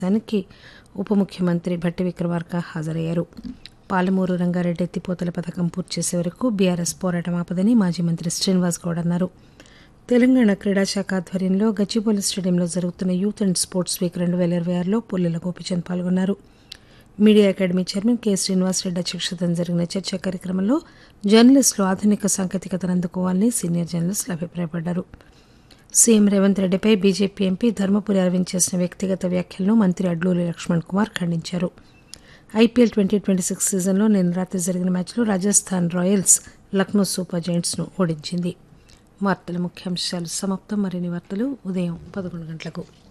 దానికి ఉప ముఖ్యమంత్రి భట్టి విక్రమార్క హాజరయ్యారు పాలమూరు రంగారెడ్డి ఎత్తిపోతల పథకం పూర్తి చేసే వరకు బీఆర్ఎస్ పోరాటం ఆపదని మాజీ మంత్రి శ్రీనివాస్ గౌడ్ అన్నారు తెలంగాణ క్రీడాశాఖ ఆధ్వర్యంలో గచ్చిబౌలి స్టేడియంలో జరుగుతున్న యూత్ అండ్ స్పోర్ట్స్ వీక్ రెండు వేల ఇరవై ఆరులో పుల్లెల గోపిచంద్ పాల్గొన్నారు media academy chairman K Srinivasa Reddy అధ్యక్షతన జరిగిన చర్చా కార్యక్రమంలో జర్నలిస్టులు ఆధునిక సాంకేతికతను అందుకోవాలని సీనియర్ జర్నలిస్టులు అభిప్రాయపడ్డారు సీఎం రేవంత్ రెడ్డిపై బీజేపీ ఎంపీ ధర్మపురి అరవింద్ చేసిన వ్యక్తిగత వ్యాఖ్యలను మంత్రి అడ్లూరి లక్ష్మణ్ కుమార్ ఖండించారు ఐపీఎల్ ట్వంటీ ట్వంటీ సిక్స్ సీజన్లో నిన్న రాత్రి జరిగిన మ్యాచ్లో రాజస్థాన్ రాయల్స్ లక్నో సూపర్ జైంట్స్ను ఓడించింది వార్తల ముఖ్యాంశాలు సమాప్తం మరిన్ని వార్తలు ఉదయం పదకొండు గంటలకు